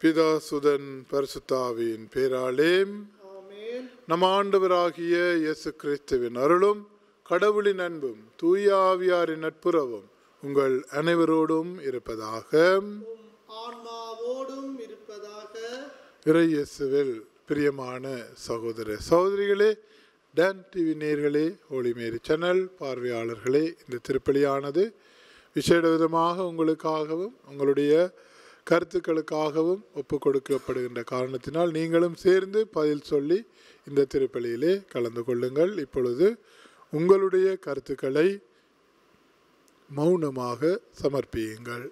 பிதா சுதன் பரிசுத்தாவின் பேராலே ஆமென் நம் ஆண்டவராகிய இயேசு கிறிஸ்துவின் அருளும் கடவுளின் அன்பும் தூய ஆவியாரின் நட்புறவும் உங்கள் அனைவரோடும் இருப்பதாக உம் ஆன்மாவோடும் இருப்பதாக இறை இயேசுவில் பிரியமான சகோதர சகோதரிகளே டான் டிவி நேர்களே ஹோலி மேரி சேனல் பார்வையாளர்களே இந்த திருப்பலியானது விசேட விதமாக உங்களுக்காகவும் உங்களுடைய கருத்துக்களுக்காகவும் ஒப்பு கொடுக்கப்படுகின்ற காரணத்தினால் நீங்களும் சேர்ந்து பதில் சொல்லி இந்த திருப்பலியிலே கலந்து கொள்ளுங்கள் இப்பொழுது உங்களுடைய கருத்துக்களை மௌனமாக சமர்ப்பியுங்கள்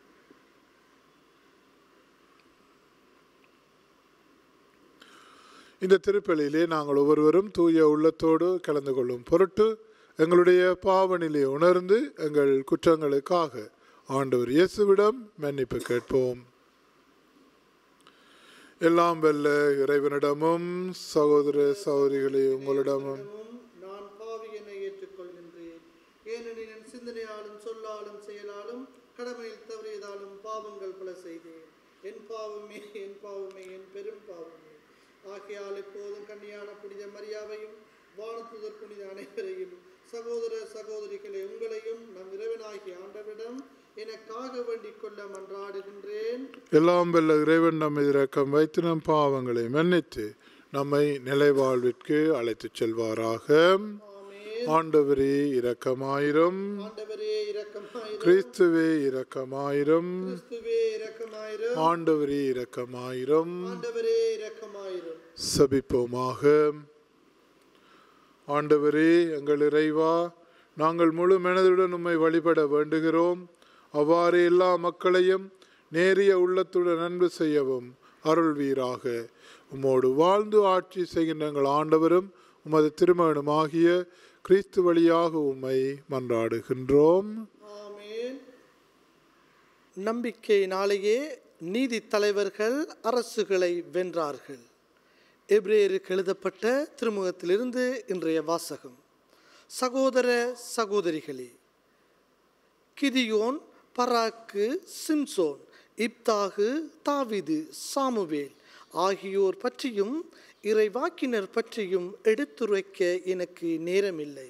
இந்த திருப்பலியிலே நாங்கள் ஒவ்வொருவரும் தூய உள்ளத்தோடு கலந்து கொள்ளும் பொருட்டு எங்களுடைய பாவநிலை உணர்ந்து எங்கள் குற்றங்களுக்காக ஆண்டவர் இயேசுவிடம் மன்னிப்பு கேட்போம் எல்லாம் வெல்ல இறைவனிடமும் சகோதர சகோதரிகளே உங்களிடமும் உம் நான் பாவி என ஏற்றுக்கொள்கின்றேன் ஏனெனில் என் சிந்தனையாலும் சொல்லாலும் செயலாலும் கடமையில் தவறியதாலும் பாவங்கள் பல செய்தேன் என் பாவமே என் பாவமே என் பெரும் பாவமே ஆகையால் எப்போதும் கன்னியான புனித மரியாவையும் வானத்துதர் புனித அனைவரையும் சகோதர சகோதரிகளே உங்களையும் நம் இறைவனாகிய ஆண்டவரிடம் எனக்காக வேண்டிக் கொள்ள மன்றாடுகின்றேன் எல்லாம் வெல்ல இறைவன் நம்மை இரக்கம் வைத்து நம் பாவங்களை மன்னித்து நம்மை நிலை வாழ்விற்கு அழைத்துச் செல்வாராக ஆமென் ஆண்டவரே இரக்கமாயிரும் ஆண்டவரே இரக்கமாயிரும் கிறிஸ்துவே இரக்கமாயிரும் கிறிஸ்துவே இரக்கமாயிரும் ஆண்டவரே இரக்கமாயிரும் ஆண்டவரே இரக்கமாயிரும் சபிப்போமாக ஆண்டவரே எங்கள் இறைவா நாங்கள் முழு மனதுடன் உம்மை வழிபட வேண்டுகிறோம் அவ்வாறு எல்லா மக்களையும் நேரிய உள்ளத்துடன் அன்பு செய்யவும் அருள்வீராக உம்மோடு வாழ்ந்து ஆட்சி செய்கின்ற எங்கள் ஆண்டவரும் உமது திருமகனுமாகிய கிறிஸ்து வழியாக உம்மை மன்றாடுகின்றோம் ஆமென் நம்பிக்கையினாலேயே நீதி தலைவர்கள் அரசுகளை வென்றார்கள் எபிரேயருக்கு எழுதப்பட்ட திருமுகத்திலிருந்து இன்றைய வாசகம் சகோதர சகோதரிகளே கிதியோன் பராக்கு சிம்சோன் இப்தாகு தாவிது சாமுவேல் ஆகியோர் பற்றியும் இறைவாக்கினர் பற்றியும் எடுத்துரைக்க எனக்கு நேரமில்லை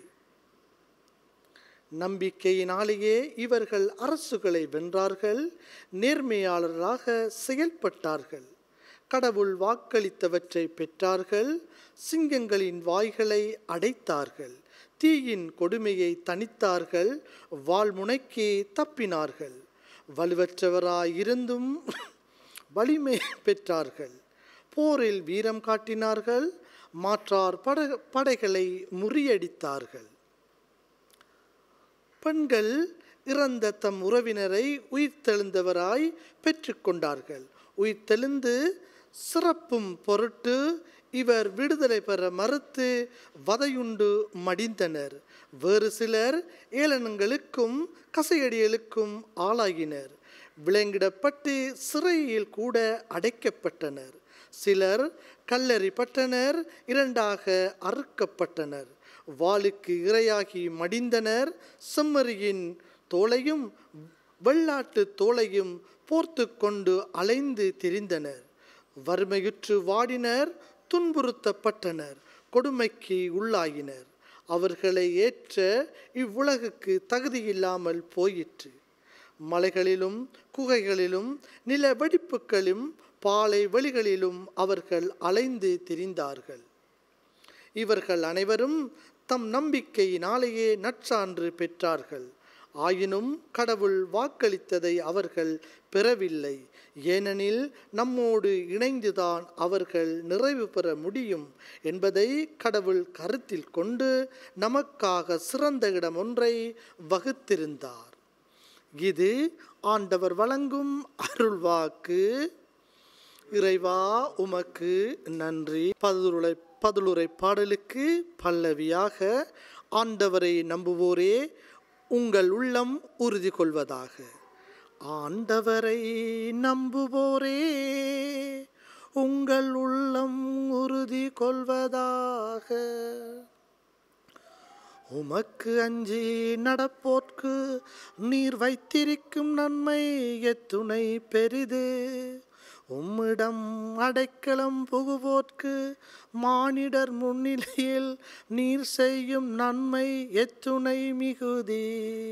நம்பிக்கையினாலேயே இவர்கள் அரசுகளை வென்றார்கள் நேர்மையாளராக செயல்பட்டார்கள் கடவுள் வாக்களித்தவற்றை பெற்றார்கள் சிங்கங்களின் வாய்களை அடைத்தார்கள் தீயின் கொடுமையை தணித்தார்கள் வாழ்முனைக்கு தப்பினார்கள் வலுவற்றவராயிருந்தும் வலிமை பெற்றார்கள் போரில் வீரம் காட்டினார்கள் மாற்றார் பட படைகளை முறியடித்தார்கள் பெண்கள் இறந்த தம் உறவினரை உயிர்த்தெழுந்தவராய் பெற்றுக்கொண்டார்கள் உயிர்த்தெழுந்து சிறப்பும் பொருட்டு இவர் விடுதலை பெற மறுத்து வதையுண்டு மடிந்தனர் வேறு சிலர் ஏளனங்களுக்கும் கசையடிகளுக்கும் ஆளாகினர் விலங்கிடப்பட்டு சிறையில் கூட அடைக்கப்பட்டனர் சிலர் கல்லறிப்பட்டனர் இரண்டாக அறுக்கப்பட்டனர் வாளுக்கு இரையாகி மடிந்தனர் செம்மறியின் தோளையும் வெள்ளாட்டு தோளையும் போர்த்து கொண்டு அலைந்து திரிந்தனர் வறுமையுற்று வாடினர் துன்புறுத்தப்பட்டனர் கொடுமைக்கு உள்ளாயினர் அவர்களை ஏற்ற இவ்வுலகுக்கு தகுதியில்லாமல் போயிற்று மலைகளிலும் குகைகளிலும் நில வெடிப்புகளிலும் பாலை வெளிகளிலும் அவர்கள் அலைந்து திரிந்தார்கள் இவர்கள் அனைவரும் தம் நம்பிக்கையினாலேயே நற்சான்று பெற்றார்கள் ஆயினும் கடவுள் வாக்களித்ததை அவர்கள் பெறவில்லை ஏனெனில் நம்மோடு இணைந்துதான் அவர்கள் நிறைவு பெற முடியும் என்பதை கடவுள் கருத்தில் கொண்டு நமக்காக சிறந்த இடம் ஒன்றை வகுத்திருந்தார் இது ஆண்டவர் வழங்கும் அருள்வாக்கு இறைவா உமக்கு நன்றி பதிலுரை பதிலுரை பாடலுக்கு பல்லவியாக ஆண்டவரை நம்புவோரே உங்கள் உள்ளம் உறுதி கொள்வதாக ஆண்டவரை நம்புவோரே உங்கள் உள்ளம் உறுதி கொள்வதாக உமக்கு அஞ்சி நடப்போர்க்கு நீர் வைத்திருக்கும் நன்மை எத்துணை பெரிது உம்மிடம் அடைக்கலம் புகுவோர்க்கு மானிடர் முன்னிலையில் நீர் செய்யும் நன்மை எத்துணை மிகுதி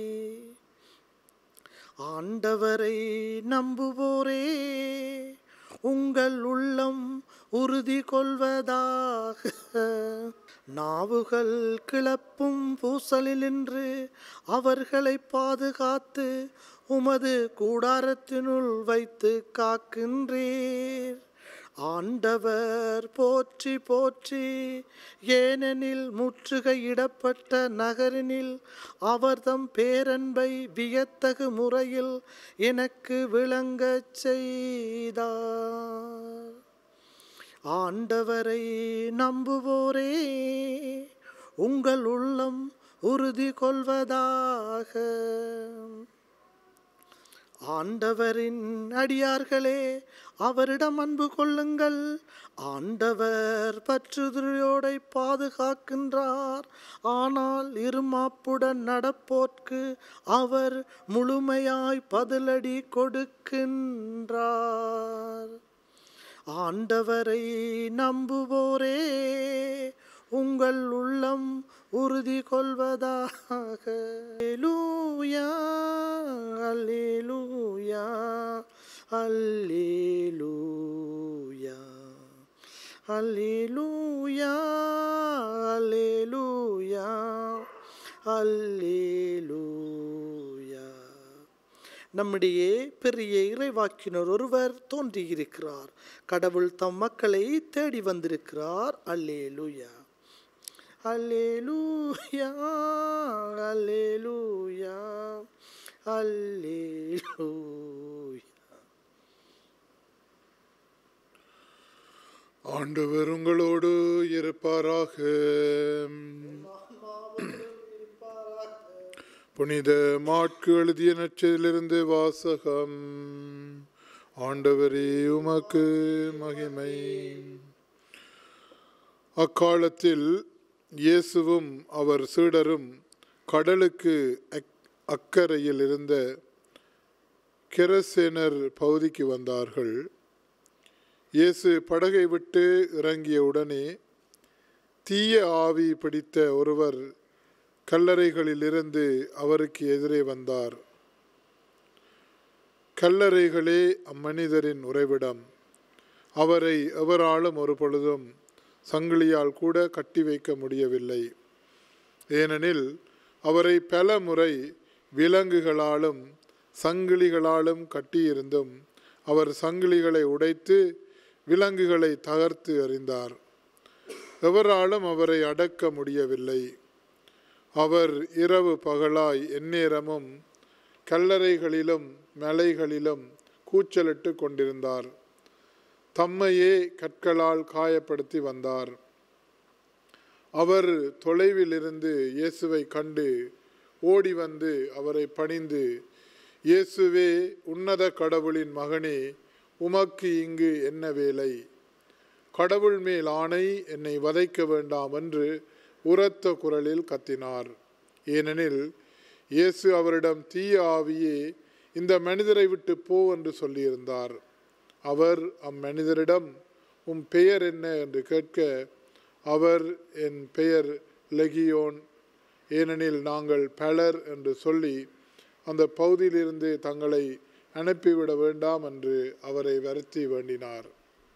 ஆண்டவரை நம்புவோரே உங்கள் உள்ளம் உறுதி கொள்வதாக நாவுகள் கிளப்பும் பூசலினின்று அவர்களை பாதுகாத்து உமது கூடாரத்தினுள் வைத்து காக்கின்றீர் ஆண்டவர் போற்றி போற்றி ஏனெனில் முற்றுகையிடப்பட்ட நகரினில் அவர்தம் பேரன்பை வியத்தகு முறையில் எனக்கு விளங்கச் செய்தார் ஆண்டவரை நம்புவோரே உங்கள் உள்ளம் உறுதி கொள்வதாக ஆண்டவரின் அடியார்களே அவரிடம் அன்பு கொள்ளுங்கள் ஆண்டவர் பற்றுதலோடை பாதுகாக்கின்றார் ஆனால் இருமாப்புடன் நடப்போர்க்கு அவர் முழுமையாய் பதிலடி கொடுக்கின்றார் ஆண்டவரை நம்புவோரே உங்கள் உள்ளம் உறுதி கொள்வதாக அல்லேலூயா அல்லேலூயா அல்லேலூயா அல்லேலூயா அல்லேலூயா அல்லேலூயா நம்மிடையே பெரிய இறைவாக்கினர் ஒருவர் தோன்றியிருக்கிறார் கடவுள் தம் மக்களை தேடி வந்திருக்கிறார் அல்லேலூயா அல்லேலூயா அல்லேலூயா அல்லேலூயா ஆண்டவர் உங்களோடு இருப்பாராக புனித மாட்கு எழுதிய நற்றிலிருந்து வாசகம் ஆண்டவரே உமக்கு மகிமை அக்காலத்தில் இயேசுவும் அவர் சீடரும் கடலுக்கு அக்- அக்கரையில் இருந்த கெரசேனர் பகுதிக்கு வந்தார்கள் இயேசு படகை விட்டு இறங்கிய உடனே தீய ஆவி பிடித்த ஒருவர் கல்லறைகளிலிருந்து அவருக்கு எதிரே வந்தார் கல்லறைகளே அம்மனிதரின் உறைவிடம் அவரை எவராலும் ஒரு பொழுதும் சங்கிலியால் கூட கட்டி வைக்க முடியவில்லை ஏனெனில் அவரை பல முறை விலங்குகளாலும் சங்கிலிகளாலும் கட்டியிருந்தும் அவர் சங்கிலிகளை உடைத்து விலங்குகளை தகர்த்து எறிந்தார் எவராலும் அவரை அடக்க முடியவில்லை அவர் இரவு பகலாய் எந்நேரமும் கல்லறைகளிலும் மலைகளிலும் கூச்சலிட்டு கொண்டிருந்தார் தம்மையே கற்களால் காயப்படுத்தி வந்தார் அவர் தொலைவிலிருந்து இயேசுவை கண்டு ஓடி வந்து அவரை பணிந்து இயேசுவே உன்னத கடவுளின் மகனே உமக்கு இங்கு என்ன வேலை கடவுள் மேல் ஆணை என்னை வதைக்க வேண்டாம் என்று உரத்த குரலில் கத்தினார் ஏனெனில் இயேசு அவரிடம் தீய ஆவியே இந்த மனிதரை விட்டு போ என்று சொல்லியிருந்தார் அவர் அம்மனிதரிடம் உம் பெயர் என்ன என்று கேட்க அவர் என் பெயர் லெகியோன் ஏனெனில் நாங்கள் பலர் என்று சொல்லி அந்த பகுதியிலிருந்து தங்களை அனுப்பிவிட வேண்டாம் என்று அவரை வருத்தி வேண்டினார்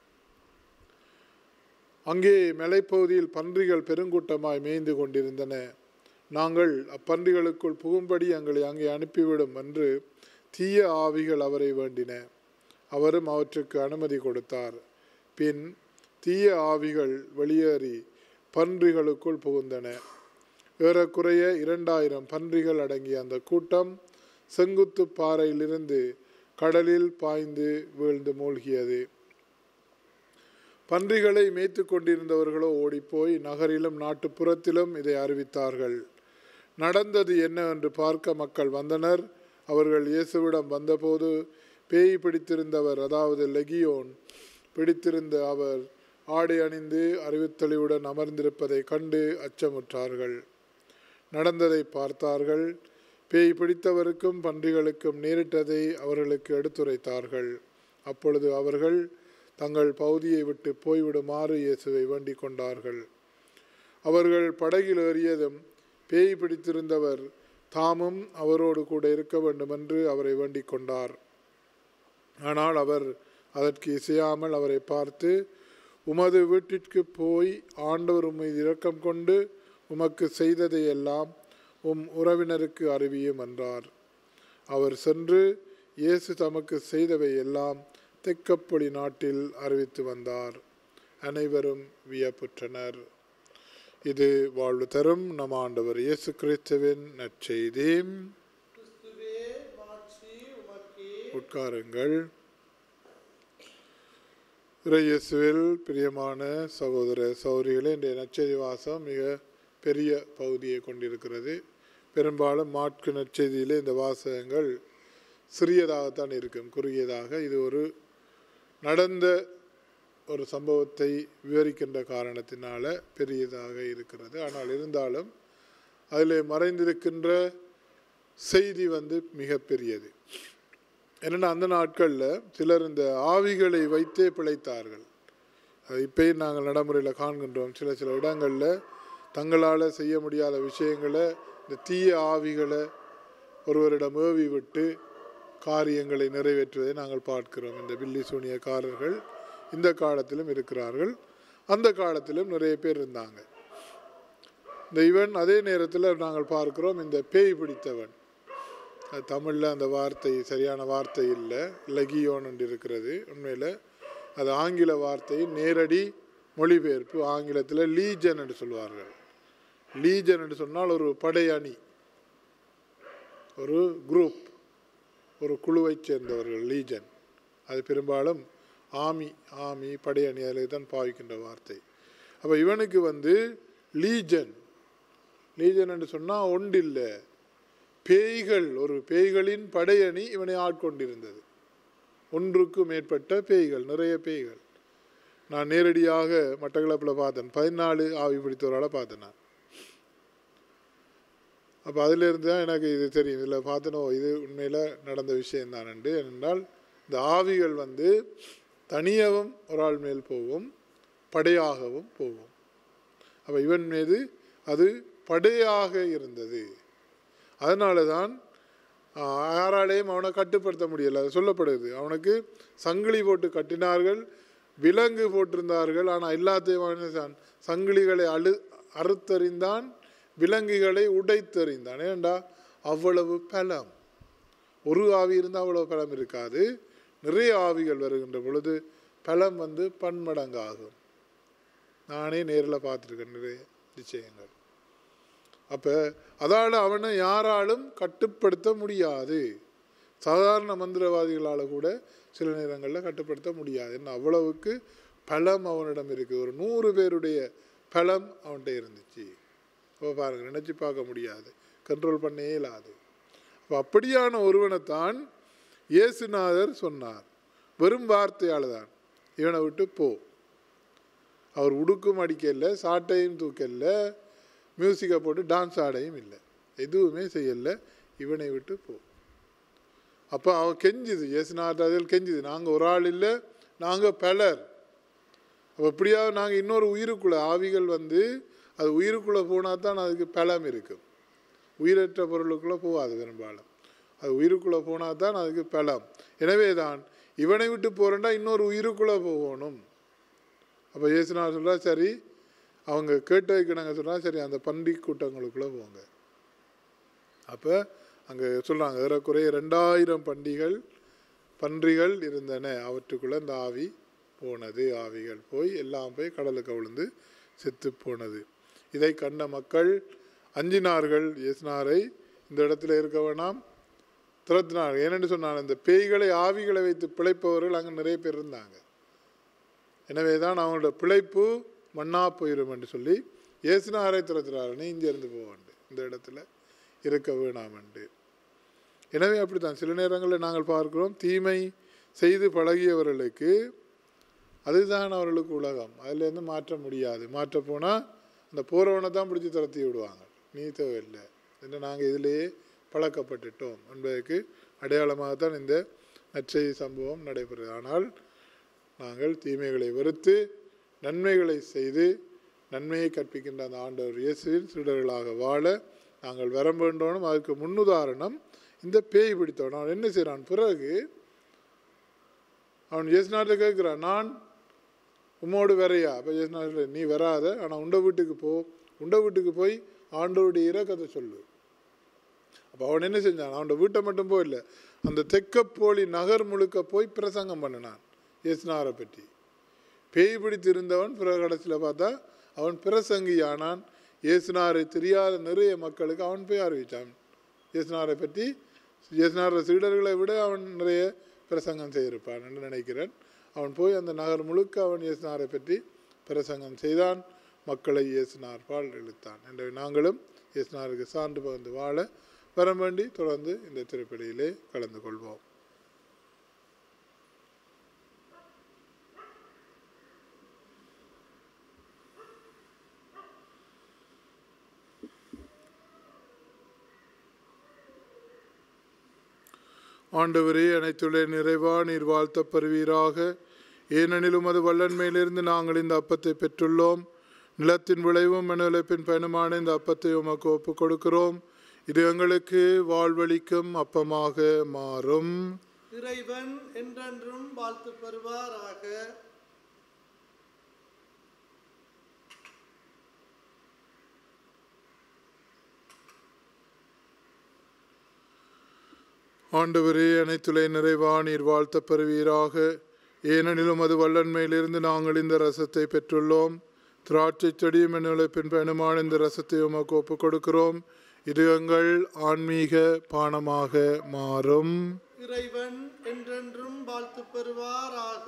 அங்கே மலைப்பகுதியில் பன்றிகள் பெருங்கூட்டமாய் மேய்ந்து கொண்டிருந்தன நாங்கள் அப்பன்றிகளுக்குள் புகும்படி எங்களை அங்கே அனுப்பிவிடும் என்று தீய ஆவிகள் அவரை வேண்டின அவரும் அவற்றுக்கு அனுமதி கொடுத்தார் பின் தீய ஆவிகள் வெளியேறி பன்றிகளுக்குள் புகுந்தன ஏறக்குறைய இரண்டாயிரம் பன்றிகள் அடங்கிய அந்த கூட்டம் செங்குத்து பாறையிலிருந்து கடலில் பாய்ந்து வீழ்ந்து மூழ்கியது பன்றிகளை மேய்த்து கொண்டிருந்தவர்களோ ஓடிப்போய் நகரிலும் நாட்டுப்புறத்திலும் இதை அறிவித்தார்கள் நடந்தது என்ன என்று பார்க்க மக்கள் வந்தனர் அவர்கள் இயேசுவிடம் வந்தபோது பேய் பிடித்திருந்தவர் அதாவது லெகியோன் பிடித்திருந்த அவர் ஆடை அணிந்து அறிவுத்தெளிவுடன் அமர்ந்திருப்பதை கண்டு அச்சமுற்றார்கள் நடந்ததை பார்த்தார்கள் பேய் பிடித்தவருக்கும் பன்றிகளுக்கும் நேரிட்டதை அவர்களுக்கு எடுத்துரைத்தார்கள் அப்பொழுது அவர்கள் தங்கள் பகுதியை விட்டு போய்விடுமாறு இயேசுவை வேண்டிக் கொண்டார்கள் அவர்கள் படகில் ஏறியதும் பேய் பிடித்திருந்தவர் தாமும் அவரோடு கூட இருக்க வேண்டுமென்று அவரை வேண்டிக் கொண்டார் ஆனால் அவர் அதற்கு இசையாமல் அவரை பார்த்து உமது வீட்டிற்கு போய் ஆண்டவர் உம்மை இரக்கம் கொண்டு உமக்கு செய்ததையெல்லாம் உம் உறவினருக்கு அறிவியும் என்றார் அவர் சென்று இயேசு தமக்கு செய்தவை எல்லாம் தெக்கப்பொலி நாட்டில் அறிவித்து வந்தார் அனைவரும் வியப்புற்றனர் இது வாழ்வு தரும் நம் ஆண்டவர் இயேசு கிறிஸ்துவின் நற்செய்தி கிறிஸ்துவே மாட்சி உமக்கே உட்காருங்கள் இயேசுவில் பிரியமான சகோதர சௌரிகளே இன்றைய நற்செய்தி வாசம் மிக பெரிய பகுதியை கொண்டிருக்கிறது பெரும்பாலும் மாட்கு நற்செய்தியிலே இந்த வாசகங்கள் சிறியதாகத்தான் இருக்கும் குறுகியதாக இது ஒரு நடந்த ஒரு சம்பவத்தை விவரிக்கின்ற காரணத்தினால பெரியதாக இருக்கிறது ஆனால் இருந்தாலும் அதில் மறைந்திருக்கின்ற செய்தி வந்து மிக பெரியது என்னென்னா அந்த நாட்களில் சிலர் இந்த ஆவிகளை வைத்தே பிழைத்தார்கள் அது இப்பயும் நாங்கள் நடைமுறையில் காண்கின்றோம் சில சில இடங்களில் தங்களால் செய்ய முடியாத விஷயங்களை இந்த தீய ஆவிகளை ஒருவரிடம் ஏவி விட்டு காரியங்களை நிறைவேற்றுவதை நாங்கள் பார்க்கிறோம் இந்த பில்லி சூனியக்காரர்கள் இந்த காலத்திலும் இருக்கிறார்கள் அந்த காலத்திலும் நிறைய பேர் இருந்தாங்க இந்த இவன் அதே நேரத்தில் நாங்கள் பார்க்கிறோம் இந்த பேய் பிடித்தவன் அது தமிழில் அந்த வார்த்தை சரியான வார்த்தை இல்லை லகியோன் என்று இருக்கிறது உண்மையில் அது ஆங்கில வார்த்தையின் நேரடி மொழிபெயர்ப்பு ஆங்கிலத்தில் லீஜன் என்று சொல்வார்கள் லீஜன் என்று சொன்னால் ஒரு படை அணி ஒரு குரூப் ஒரு குழுவைச் சேர்ந்தவர்கள் லீஜன் அது பெரும்பாலும் ஆமி ஆமி படையணி அதில் தான் பாவிக்கின்ற வார்த்தை அப்போ இவனுக்கு வந்து லீஜன் லீஜன் என்று சொன்னால் ஒன்றில்லை பேய்கள் ஒரு பேய்களின் படையணி இவனை ஆட்கொண்டிருந்தது ஒன்றுக்கும் மேற்பட்ட பேய்கள் நிறைய பேய்கள் நான் நேரடியாக மட்டக்களப்பில் பார்த்தேன் பதினாலு ஆவி பிடித்தவரால் பார்த்தேன் நான் அப்போ அதிலிருந்து தான் எனக்கு இது தெரியும் இதில் பார்த்தனோ இது உண்மையில் நடந்த விஷயம் தானண்டு ஏனென்றால் இந்த ஆவிகள் வந்து தனியாகவும் ஒரு ஆள் மேல் போகும் படையாகவும் போகும் அப்போ இவன் மீது அது படையாக இருந்தது அதனால தான் யாராலையும் அவனை கட்டுப்படுத்த முடியலை அது சொல்லப்படுது அவனுக்கு சங்கிலி போட்டு கட்டினார்கள் விலங்கு போட்டிருந்தார்கள் ஆனால் எல்லாத்தையும் அவன் என்ன செய்தான்? சங்கிலிகளை அழு அறுத்தறிந்தான் விலங்குகளை உடைத்தறிந்தான் ஏண்டா அவ்வளவு பலம் ஒரு ஆவி இருந்தால் அவ்வளவு பலம் இருக்காது நிறைய ஆவிகள் வருகின்ற பொழுது பலம் வந்து பன்மடங்காகும் நானே நேரில் பார்த்துருக்கேன் நிறைய விஷயங்கள் அப்போ அதால் அவனை யாராலும் கட்டுப்படுத்த முடியாது சாதாரண மந்திரவாதிகளால் கூட சில நேரங்களில் கட்டுப்படுத்த முடியாது என்ன அவ்வளவுக்கு பலம் அவனிடம் இருக்குது ஒரு நூறு பேருடைய பலம் அவன்கிட்ட இருந்துச்சு அப்போ பாருங்கள் நினச்சி பார்க்க முடியாது கண்ட்ரோல் பண்ணே இயலாது அப்போ அப்படியான ஒருவனைத்தான் இயேசுநாதர் சொன்னார் வெறும் வார்த்தையால் தான் இவனை விட்டு போ அவர் உடுக்கும் அடிக்கல சாட்டையும் தூக்கல மியூசிக்கை போட்டு டான்ஸ் ஆடையும் இல்லை எதுவுமே செய்யலை இவனை விட்டு போ அப்போ அவன் கெஞ்சுது இயேசுநாதர் கெஞ்சுது நாங்கள் ஒரு ஆள் இல்லை நாங்கள் பலர் அப்போ எப்படியாவது நாங்கள் இன்னொரு உயிருக்குள்ளே ஆவிகள் வந்து அது உயிருக்குள்ளே போனால் தான் அதுக்கு பலம் இருக்கும் உயிரற்ற பொருளுக்குள்ளே போகாது பெரும்பாலும் அது உயிருக்குள்ளே போனால் தான் அதுக்கு பலம் எனவே தான் இவனை விட்டு போகிறேன்டா இன்னொரு உயிருக்குள்ளே போகணும் அப்போ இயேசுனா சொல்கிறா சரி அவங்க கேட்டு வைக்கணுங்க சொன்னா சரி அந்த பன்றி கூட்டங்களுக்குள்ளே போங்க அப்போ அங்கே சொல்கிறாங்க ஏறக்குறைய ரெண்டாயிரம் பண்டிகள் பன்றிகள் இருந்தன அவற்றுக்குள்ளே இந்த ஆவி போனது ஆவிகள் போய் எல்லாம் போய் கடலுக்கு விழுந்து செத்து போனது இதை கண்ட மக்கள் அஞ்சினார்கள் இயேசுனாரை இந்த இடத்துல இருக்க வேணாம் துரத்தினார்கள் ஏனென்று சொன்னார் இந்த பேய்களை ஆவிகளை வைத்து பிழைப்பவர்கள் அங்கே நிறைய பேர் இருந்தாங்க எனவே தான் அவங்களோட பிழைப்பு மண்ணா போயிடும் என்று சொல்லி இயேசுனாரை துரத்துறாரு நீ இங்கே இருந்து போவாண்டு இந்த இடத்துல இருக்க வேணாம் என்று எனவே அப்படித்தான் சில நேரங்களில் நாங்கள் பார்க்கிறோம் தீமை செய்து பழகியவர்களுக்கு அதுதான் அவர்களுக்கு உலகம் அதுலேருந்து மாற்ற முடியாது மாற்ற போனால் அந்த போகிறவனை தான் பிடிச்சி துரத்தி விடுவாங்க நீ தேவையில்லை என்று நாங்கள் இதிலேயே பழக்கப்பட்டுட்டோம் என்பதற்கு அடையாளமாகத்தான் இந்த நற்செய்தி சம்பவம் நடைபெறுது ஆனால் நாங்கள் தீமைகளை வெறுத்து நன்மைகளை செய்து நன்மையை கற்பிக்கின்ற அந்த ஆண்டவர் இயேசுவின் சீடர்களாக வாழ நாங்கள் வர வேண்டோனும் அதுக்கு முன்னுதாரணம் இந்த பேய் பிடித்தவன் அவன் என்ன செய்கிறான் பிறகு அவன் இயேசுநாட்டில் கேட்குறான் நான் உம்மோடு வரையா அப்போ இயேசுநாட்டில் நீ வராத ஆனால் உண்ட வீட்டுக்கு போ உண்ட வீட்டுக்கு போய் ஆண்டவருடைய இறக்கத்தை சொல்லு அப்போ அவன் என்ன செஞ்சான் அவனோட வீட்டை மட்டும் போயில்ல அந்த தெக்கப்போலி நகர் முழுக்க போய் பிரசங்கம் பண்ணினான் இயேசுநாரை பற்றி பேய் பிடித்திருந்தவன் பிற கடைசியில் பார்த்தா அவன் பிரசங்கியானான் இயேசுநாரை தெரியாத நிறைய மக்களுக்கு அவன் போய் அறிவித்தான் இயேசுநாரை பற்றி இயேசுநார சீடர்களை விட அவன் நிறைய பிரசங்கம் செய்திருப்பான் என்று நினைக்கிறேன் அவன் போய் அந்த நகர் முழுக்க அவன் இயேசுநாரை பற்றி பிரசங்கம் செய்தான் மக்களை இயேசுநார் பால் இழுத்தான் எனவே நாங்களும் இயேசுநாருக்கு சான்று பகிர்ந்து வாழ வர வேண்டி தொடர்ந்து இந்த திருப்பலியிலே கலந்து கொள்வோம் ஆண்டவரே அனைத்துடைய நிறைவா நீர் வாழ்த்தப் பெறுவீராக ஏனெனிலும் அது வல்லன்மையிலிருந்து நாங்கள் இந்த அப்பத்தை பெற்றுள்ளோம் நிலத்தின் விளைவும் மனுவிளைப்பின் பயணமான இந்த அப்பத்தை உமக்கு ஒப்புக் கொடுக்கிறோம் இது எங்களுக்கு வாழ்வளிக்கும் அப்பமாக மாறும் இறைவன் என்றென்றும் வாழ்த்து பெறுவாராக ஆண்டவரே அனைத்துலை நிறைவா நீர் வாழ்த்தப் பெறுவீராக ஏனெனிலும் அது வல்லன்மையிலிருந்து நாங்கள் இந்த ரசத்தை பெற்றுள்ளோம் திராட்சை செடியும் என்னுழைப்பின் பயணமான இந்த ரசத்தை உமக்கு ஒப்புக் கொடுக்கிறோம் இது எங்கள் ஆன்மீக பானமாக மாறும் இறைவன் என்றென்றும் வாழ்த்து பெறுவாராக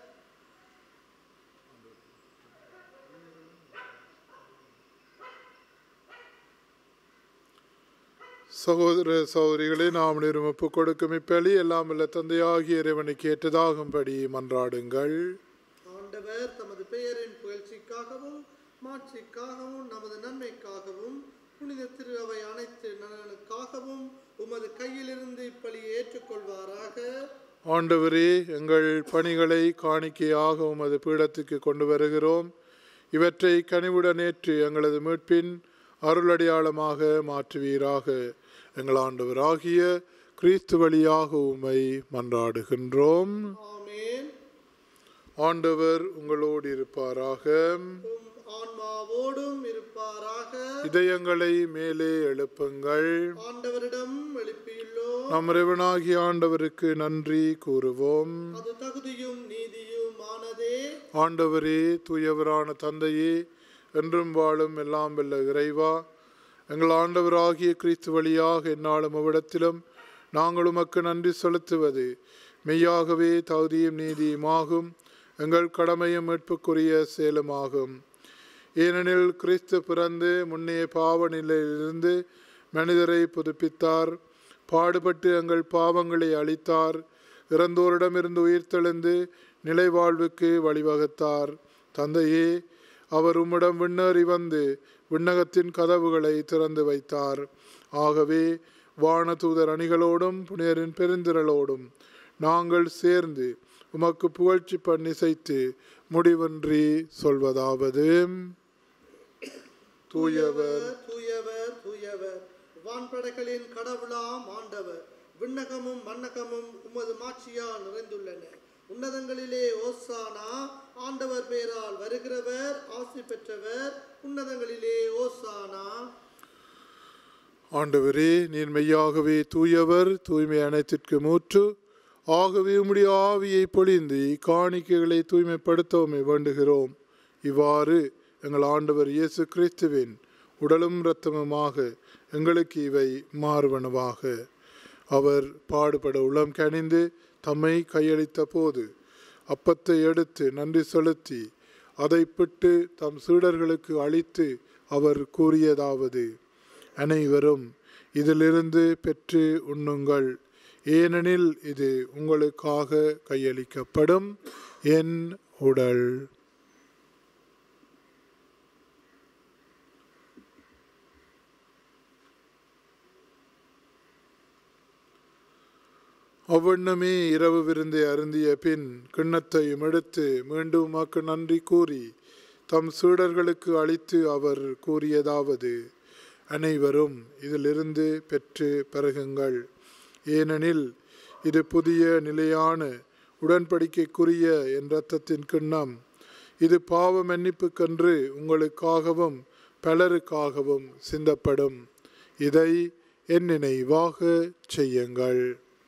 சகோதர சகோதரிகளே நாம் நிறுவ ஒப்புக் கொடுக்கும் இப்பலி எல்லாம் வல்ல தந்தையாகிய இறைவனுக்கு ஏற்றதாகும்படி மன்றாடுங்கள் ஆண்டவர் தமது பெயரின் புகழ்ச்சிக்காகவும் மாட்சிக்காகவும் நமது நன்மைக்காகவும் புனித திரு அவை அனைத்து நலனுக்காகவும் உமது கையிலிருந்து இப்பலியை ஏற்றுக்கொள்வாராக ஆண்டவரே எங்கள் பணிகளை காணிக்கையாக உமது பீடத்துக்கு கொண்டு வருகிறோம் இவற்றை கனிவுடன் ஏற்று எங்களது மீட்பின் அருளடையாளமாக மாற்றுவீராக எங்கள் ஆண்டவராகிய கிறிஸ்து வழியாக உம்மை மன்றாடுகின்றோம் ஆமேன் ஆண்டவர் உங்களோடு இருப்பாராக உம் ஆன்மாவோடும் இருப்பாராக இதயங்களை மேலே எழுப்புங்கள் ஆண்டவரிடம் எழுப்பியுள்ளோம் நம் இறைவனாகிய ஆண்டவருக்கு நன்றி கூறுவோம் அது தகுதியும் நீதியும் ஆனதே ஆண்டவரே தூயவரான தந்தையே என்றும் வாழும் எல்லாம் வல்ல இறைவா எங்கள் ஆண்டவராகிய கிறிஸ்து வழியாக எந்நாளும் அவ்விடத்திலும் நாங்கள் உமக்கு நன்றி செலுத்துவது மெய்யாகவே தகுதியும் நீதியுமாகும் எங்கள் கடமையும் மீட்புக்குரிய செயலுமாகும் ஏனெனில் கிறிஸ்து பிறந்து முன்னைய பாவ நிலையிலிருந்து மனிதரை புதுப்பித்தார் பாடுபட்டு எங்கள் பாவங்களை அளித்தார் இறந்தோரிடமிருந்து உயிர்த்தெழுந்து நிலை வாழ்வுக்கு வழிவகுத்தார் தந்தையே அவர் உம்மிடம் விண்ணேறி வந்து விண்ணகத்தின் கதவுகளை திறந்து வைத்தார் ஆகவே வானதூதர் அணிகளோடும் புனிதரின் பெருந்திரளோடும் நாங்கள் சேர்ந்து உமக்கு புகழ்ச்சி பண்ணிசைத்து முடிவின்றி சொல்வதாவது தூயவர் தூயவர் தூயவர் வான்படைகளின் கடவுளாம் ஆண்டவர் விண்ணகமும் மன்னகமும் உமது மாட்சியால் நிறைந்துள்ளன உன்னதங்களிலே ஓசானா ஆண்டவர் பெயரால் வருகிறவர் ஆசி பெற்றவர் உன்னதங்களிலே ஓசானா ஆண்டவரே நீர் மெய்யாகவே தூயவர் தூய்மை அனைத்திற்கு மூற்று ஆகவே உம்முடைய ஆவியை பொழிந்து காணிக்கைகளை தூய்மைப்படுத்தவுமே வேண்டுகிறோம் இவ்வாறு எங்கள் ஆண்டவர் இயேசு கிறிஸ்துவின் உடலும் இரத்தமுமாக எங்களுக்கு இவை மாறுவனவாக அவர் பாடுபட உளம் கனிந்து தம்மை கையளித்த போது அப்பத்தை எடுத்து நன்றி செலுத்தி அதை பிட்டு தம் சீடர்களுக்கு அளித்து அவர் கூறியதாவது அனைவரும் இதிலிருந்து பெற்று உண்ணுங்கள் ஏனெனில் இது உங்களுக்காக கையளிக்கப்படும் என் உடல் அவ்வண்ணமே இரவு விருந்தை அருந்திய பின் கிண்ணத்தையும் எடுத்து மீண்டும் உமக்கு நன்றி கூறி தம் சீடர்களுக்கு அளித்து அவர் கூறியதாவது அனைவரும் இதிலிருந்து பெற்று பருகுங்கள் ஏனெனில் இது புதிய நிலையான உடன்படிக்கைக்குரிய என் இரத்தத்தின் கிண்ணம் இது பாவ மன்னிப்புக்கன்று உங்களுக்காகவும் பலருக்காகவும் சிந்தப்படும் இதை என் நினைவாக செய்யுங்கள்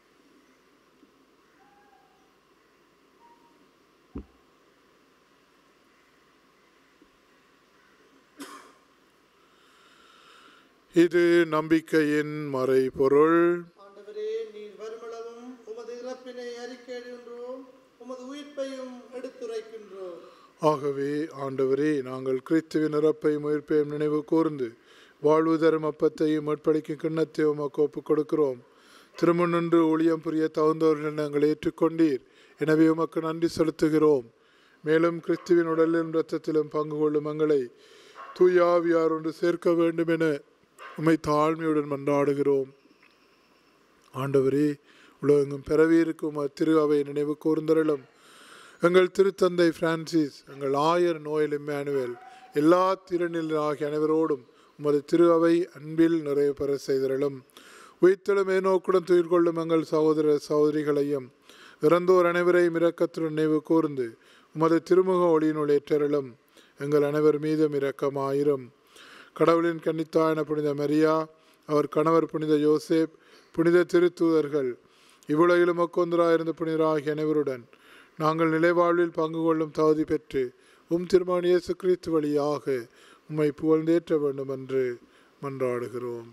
இது நம்பிக்கையின் மறைபொருள் ஆண்டவரே நீர் வருமளவும் உமது இறப்பினை அறிக்கையிடுகின்றோம் உமது உயிர்ப்பையும் எடுத்துரைக்கின்றோம் ஆகவே ஆண்டவரே நாங்கள் கிறிஸ்துவின் இறப்பையும் உயிர்ப்பையும் நினைவு கூர்ந்து வாழ்வு தரும் அப்பத்தையும் மேற்படிக்கும் கிண்ணத்தையும் உமக்கு ஒப்புக் கொடுக்கிறோம் திருமணன்று ஊழியம் புரிய தகுந்தவர்கள் நாங்கள் ஏற்றுக்கொண்டீர் எனவே உமக்கு நன்றி செலுத்துகிறோம் மேலும் கிறிஸ்துவின் உடலிலும் இரத்தத்திலும் பங்கு கொள்ளும் எங்களை தூயாவியார் ஒன்று சேர்க்க வேண்டும் என உம்மை தாழ்மையுடன் மன்றாடுகிறோம் ஆண்டவரே உலகெங்கும் பிறவியிருக்கும் திரு அவை நினைவு கூர்ந்தருளும் எங்கள் திருத்தந்தை பிரான்சிஸ் எங்கள் ஆயர் நோயல் இம்மானுவேல் எல்லா திறனில் ஆகிய அனைவரோடும் உமது திரு அவை அன்பில் நிறைவு பெற செய்தருளும் உயிர்த்தலும் ஏனோக்குடன் துயிர் கொள்ளும் எங்கள் சகோதர சகோதரிகளையும் இறந்தோர் அனைவரையும் இரக்கத்துடன் நினைவு கூர்ந்து உமது திருமுக ஒளியினுள் ஏற்றருளும் எங்கள் அனைவர் மீதும் இரக்கமாயிரும் கடவுளின் கன்னித்தாயன புனித மரியா அவர் கணவர் புனித யோசேப் புனித திருத்தூதர்கள் இவ்வுலகிலும் ஒக்கொந்தராயிருந்த புனிதராகிய அனைவருடன் நாங்கள் நிலைவாழ்வில் பங்கு கொள்ளும் தகுதி பெற்று உம் திருமண இயேசு கிறிஸ்து வழியாக உம்மை புகழ்ந்தேற்ற வேண்டும் என்று மன்றாடுகிறோம்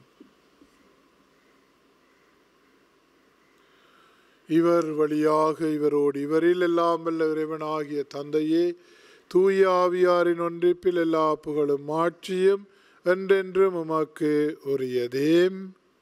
இவர் வழியாக இவரோடு இவரில் எல்லாம் வல்ல இறைவனாகிய தந்தையே தூய ஆவியாரின் ஒன்றிப்பில் எல்லா புகழும் மாட்சியும் என்றென்றும் உமக்கு உரியதேம்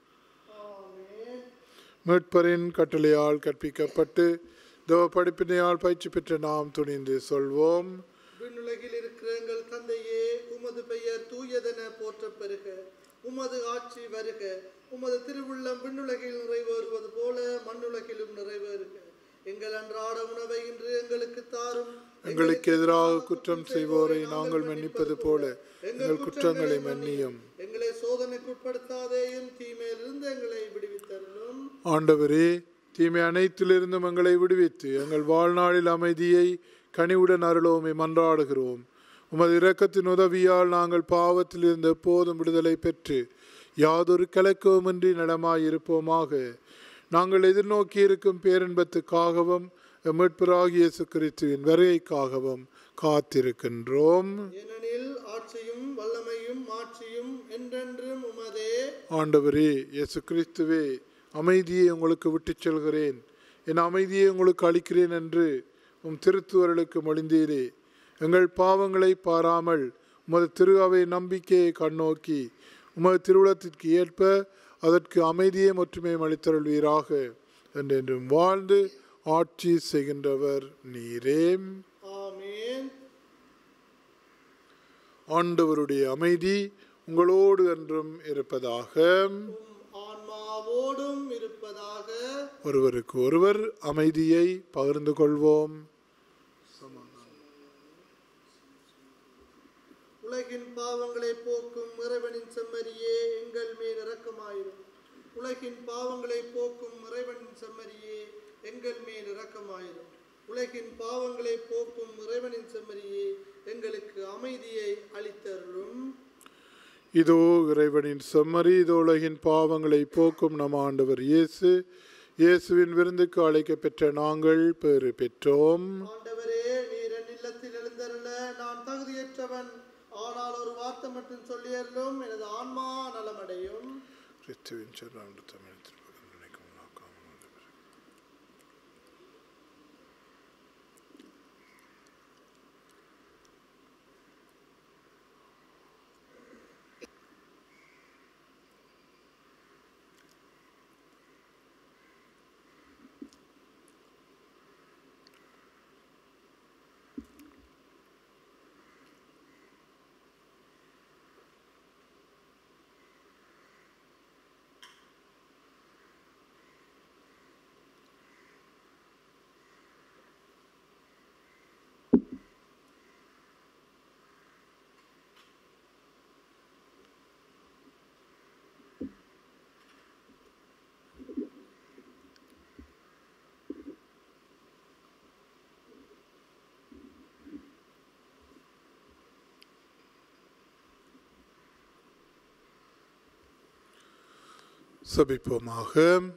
மீட்பரின் கட்டளையால் கற்பிக்கப்பட்டு தேவ படிப்பினையால் பயிற்சி பெற்ற நாம் துணிந்து சொல்வோம் விண்ணுலகில் இருக்கிற எங்கள் தந்தையே உமது பெயர் தூயதென போற்றப் பெறுக உமது ஆட்சி வருக உமது திருவுள்ளம் விண்ணுலகில் நிறைவேறுவது போல மண்ணுலகிலும் நிறைவேறுக எங்கள் அன்றாட உணவை இன்று எங்களுக்கு தாரும் எங்களுக்கு எதிராக குற்றம் செய்வோரை நாங்கள் மன்னிப்பது போல எங்கள் குற்றங்களை மன்னியும் எங்களை சோதனைக்குட்படுத்தாதேயும் தீமையிலிருந்து எங்களை விடுவித்தருளும் ஆண்டவரே தீமை அனைத்திலிருந்தும் எங்களை விடுவித்து எங்கள் வாழ்நாளில் அமைதியை கனிவுடன் அருளோமை மன்றாடுகிறோம் உமது இரக்கத்தின் உதவியால் நாங்கள் பாவத்தில் இருந்து எப்போதும் விடுதலை பெற்று யாதொரு கலக்கவுமின்றி நலமாயிருப்போமாக நாங்கள் எதிர்நோக்கி இருக்கும் பேரின்பத்துக்காகவும் எம் மீட்பராகிய இயேசு கிறிஸ்துவின் வருகைக்காகவும் காத்திருக்கின்றோம் ஏனெனில் ஆட்சியும் வல்லமையும் மாட்சியும் என்றென்றும் உமதே ஆண்டவரே இயேசு கிறிஸ்துவே அமைதியை உங்களுக்கு விட்டுச் செல்கிறேன் என் அமைதியை உங்களுக்கு அளிக்கிறேன் என்று உம் திருத்துவர்களுக்கு மொழிந்தீரே எங்கள் பாவங்களை பாராமல் உமது திரு அவை நம்பிக்கையை கண்ணோக்கி உமது திருவுளத்திற்கு ஏற்ப அதற்கு அமைதியை மற்றுமே அளித்தருள்வீராக என்றென்றும் வாழ்ந்து ஆட்சி செய்கின்றவர் நீரே ஆமென் ஆண்டவருடைய அமைதி உங்களோடு என்றும் இருப்பதாக உம் ஆன்மாவோடும் இருப்பதாக ஒருவருக்கு ஒருவர் அமைதியை பகிர்ந்து கொள்வோம் உலகின் பாவங்களை போக்கும் இறைவனின் செம்மறியே எங்கள் மேல் இரக்கமாயிரும் உலகின் பாவங்களை போக்கும் இறைவனின் செம்மறியே எங்கள் மேல் இரக்கமாயிரும் உலகின் பாவங்களை போக்கும் இறைவனின் செம்மறியே எங்களுக்கு அமைதியை அளித்தருளும் இதோ இறைவனின் செம்மறி இதோ உலகின் பாவங்களை போக்கும் நம் ஆண்டவர் இயேசு இயேசுவின் விருந்துக்கு அழைக்கப் பெற்ற நாங்கள் பேறு பெற்றோம் ஆண்டவரே நீர் என் இல்லத்தில் எழுந்தருள நான் தகுதியற்றவன் ஆனால் ஒரு வார்த்தை மட்டும் சொல்லியருளும் எனது ஆன்மா நலமடையும் கிறிஸ்துவின் சொல்லாண்டு தமிழத்தில் பகிர்ந்து நினைக்கும் நோக்கம். சபிப்போமாக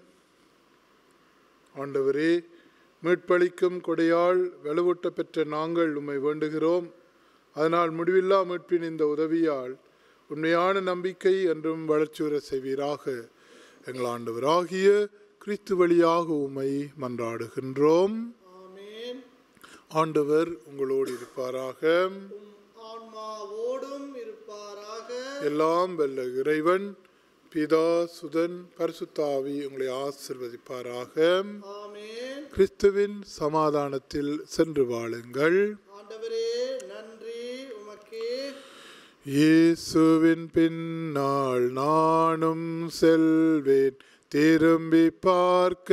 ஆண்டவரே மீட்பளிக்கும் கொடையால் வலுவூட்ட பெற்ற நாங்கள் உம்மை வேண்டுகிறோம் அதனால் முடிவில்லா மீட்பின் இந்த உதவியால் உண்மையான நம்பிக்கை என்றும் வளர்ச்சியுற செய்வீராக எங்கள் ஆண்டவராகிய கிறிஸ்து வழியாக உம்மை மன்றாடுகின்றோம் ஆமென் ஆண்டவர் உங்களோடு இருப்பாராக உம் ஆன்மாவோடும் இருப்பாராக எல்லாம் வெல்ல இறைவன் பிதா சுதன் பரிசுத்தாவி உங்களை ஆசிர்வதிப்பாராக ஆமென் கிறிஸ்துவின் சமாதானத்தில் சென்று வாழுங்கள் ஆண்டவரே நன்றி உமக்கே இயேசுவின் பின்னால் நானும் செல்வேன் திரும்பி பார்க்க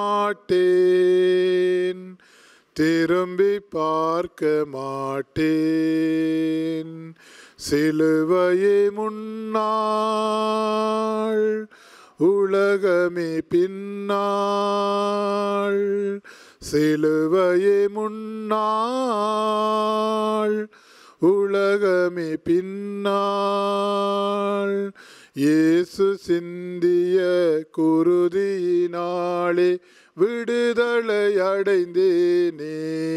மாட்டேன் திரும்பி பார்க்க மாட்டேன் சிலுவையே முன்னாள் உலகமே பின்னாள் சிலுவையே முன்னாள் உலகமே பின்னாள் இயேசு சிந்திய குருதியினாலே விடுதலை அடைந்தேனே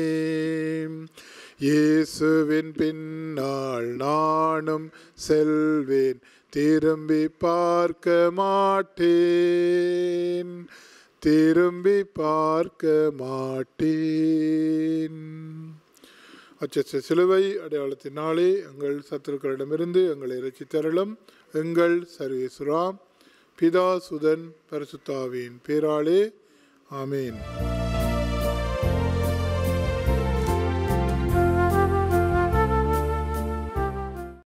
இயேசுவின் பின்னால் நானும் செல்வேன் திரும்பி பார்க்க மாட்டேன் திரும்பி பார்க்க மாட்டேன் அச்சச்ச சிலுவை அடையாளத்தினாலே எங்கள் சத்துருக்களிடமிருந்து எங்களை இறைச்சி தரலும் எங்கள் சர்வேசுராம் பிதா சுதன் பரிசுத்தாவின் பேராலே ஆமேன்